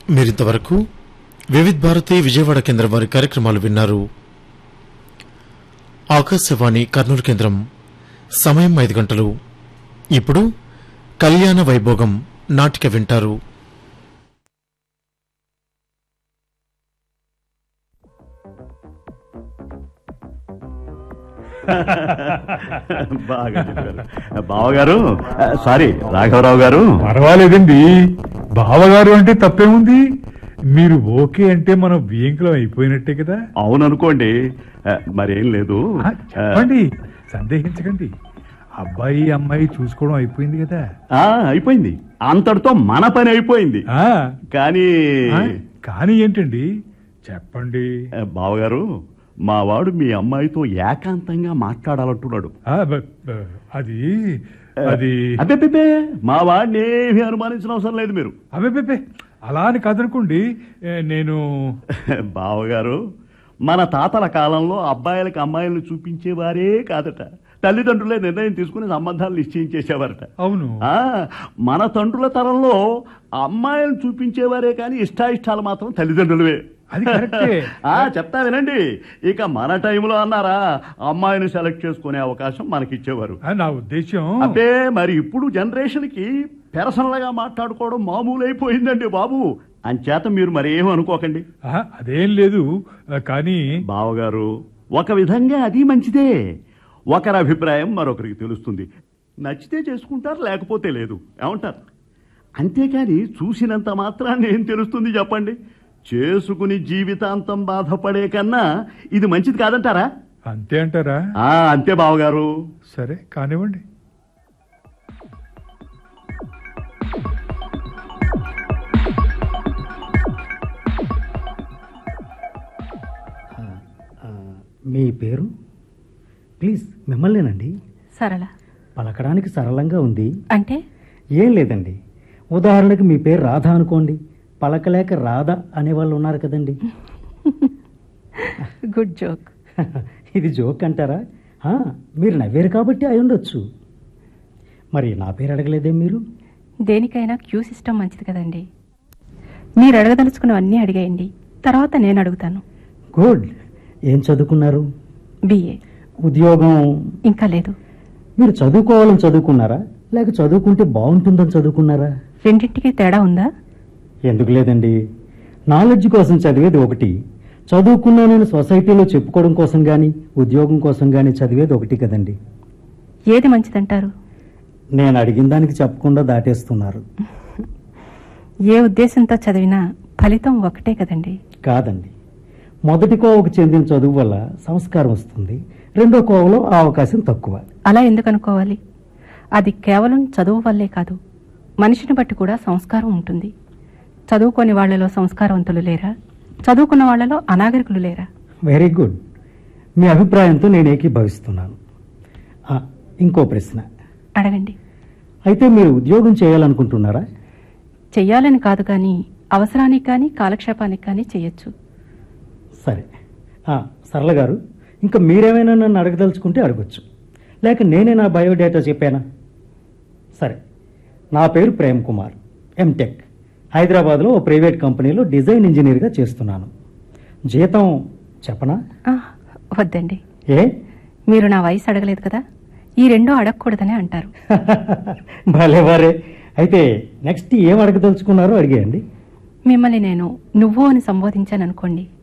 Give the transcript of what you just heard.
మీరింతవరకు వివిధ్ భారతి విజయవాడ కేంద్రం వారి కార్యక్రమాలు విన్నారు ఆకాశవాణి కర్నూలు కేంద్రం సమయం ఐదు గంటలు ఇప్పుడు కళ్యాణ వైభోగం నాటిక వింటారు బాగా చెప్పారు బావగారు సారీ రాఘవరావు గారు పర్వాలేదండి బావగారు అంటే తప్పేముంది మీరు ఓకే అంటే మనం బియ్యంకులం అయిపోయినట్టే కదా అవుననుకోండి మరేం లేదు ఆ, చెప్పండి సందేహించకండి అబ్బాయి అమ్మాయి చూసుకోవడం అయిపోయింది కదా ఆ, అయిపోయింది అంతటితో మన పని అయిపోయింది ఆ, కానీ ఆ, కానీ ఏంటండి చెప్పండి బావగారు మా వాడు మీ అమ్మాయితో ఏకాంతంగా మాట్లాడాలంటున్నాడు ఆ, బ- బ- అది అది అబ్బే మా వాడిని ఏమీ అనుమానించిన అవసరం లేదు మీరు అబ్బే అలా అని కాదనుకోండి ఏ, నేను బావగారు మన తాతల కాలంలో అబ్బాయిలకు అమ్మాయిలను చూపించేవారే కాదట తల్లిదండ్రులే నిర్ణయం తీసుకుని సంబంధాలు నిశ్చయించేసేవారట అవును ఆ, మన తండ్రుల తరంలో అమ్మాయిలను చూపించేవారే కానీ ఇష్టాయిష్టాలు మాత్రం తల్లిదండ్రులవే అది కరెక్టే. ఆ, చెప్తా వినండి ఇక మన టైంలో అన్నారా అమ్మాయిని సెలెక్ట్ చేసుకునే అవకాశం మనకిచ్చేవారు ఆ, నా ఉద్దేశం అబ్బే మరి ఇప్పుడు జనరేషన్కి పెరసనలుగా మాట్లాడుకోవడం మామూలు అయిపోయిందండి బాబు అంచేత మీరు మరి ఏం అనుకోకండి ఆ, అదేం లేదు ఆ, కానీ బావగారు ఒక విధంగా అది మంచిదే ఒకరి అభిప్రాయం మరొకరికి తెలుస్తుంది నచ్చితే చేసుకుంటారు లేకపోతే లేదు ఏమంటారు అంతేకాని చూసినంత మాత్రాన్ని ఏం తెలుస్తుంది చెప్పండి చేసుకుని జీవితాంతం బాధపడే కన్నా ఇది మంచిది కాదంటారా అంతే అంటారా ఆ అంతే బావగారు సరే కానివ్వండి ఆ, మీ పేరు ప్లీజ్ మిమ్మల్నేనండి సరళ పలకడానికి సరళంగా ఉంది అంటే ఏం లేదండి ఉదాహరణకి మీ పేరు రాధ అనుకోండి పలకలేక రాధ అనేవాళ్ళు ఉన్నారు కదండి గుడ్ జోక్ ఇది జోక్ అంటారా ఆ, మీరు నవ్వారు కాబట్టి అయి ఉండొచ్చు మరి నా పేరు అడగలేదే మీరు దేనికైనా క్యూ సిస్టమ్ మంచిది కదండి మీరు అడగదలుచుకున్నవన్నీ అడిగేయండి తర్వాత నేను అడుగుతాను గుడ్ ఏం చదువుకున్నారు బిఏ ఉద్యోగం ఇంకా లేదు మీరు చదువుకోవాలని చదువుకున్నారా లేక చదువుకుంటే బాగుంటుందని చదువుకున్నారా రెండింటికి తేడా ఉందా ఎందుకు లేదండి నాలెడ్జ్ కోసం చదివేది ఒకటి చదువుకున్నానని సొసైటీలో చెప్పుకోవడం కోసం కానీ ఉద్యోగం కోసం కానీ చదివేది ఒకటి కదండి ఏది మంచిదంటారు నేను అడిగిన దానికి చెప్పకుండా దాటేస్తున్నారు ఏ ఉద్దేశంతో చదివినా ఫలితం ఒకటే కదండి కాదండి మొదటి కోవకు చెందిన చదువు వల్ల సంస్కారం వస్తుంది రెండో కోవలో ఆ అవకాశం తక్కువ అలా ఎందుకు అనుకోవాలి అది కేవలం చదువు వల్లే కాదు మనిషిని బట్టి కూడా సంస్కారం ఉంటుంది చదువుకోని వాళ్ళలో సంస్కారవంతులు లేరా చదువుకున్న వాళ్ళలో అనాగరికులు లేరా వెరీ గుడ్ మీ అభిప్రాయంతో నేను ఏకీభవిస్తున్నాను ఆ, ఇంకో ప్రశ్న అడగండి అయితే మీరు ఉద్యోగం చేయాలనుకుంటున్నారా చెయ్యాలని కాదు కానీ అవసరానికి కానీ కాలక్షేపానికి కానీ చెయ్యొచ్చు సరే ఆ, సరళ గారు ఇంకా మీరేమైనా నన్ను అడగదలుచుకుంటే అడగొచ్చు లేక నేనే నా బయోడేటా చెప్పానా సరే నా పేరు ప్రేమ్ కుమార్ ఎంటెక్ హైదరాబాద్లో ఓ ప్రైవేట్ కంపెనీలో డిజైన్ ఇంజనీర్గా చేస్తున్నాను జీతం చెప్పనా ఆ, వద్దండి ఏ మీరు నా వయసు అడగలేదు కదా ఈ రెండో అడగకూడదని అంటారు భలే వారే అయితే నెక్స్ట్ ఏం అడగదలుచుకున్నారో అడిగేయండి మిమ్మల్ని నేను నువ్వు అని సంబోధించాను అనుకోండి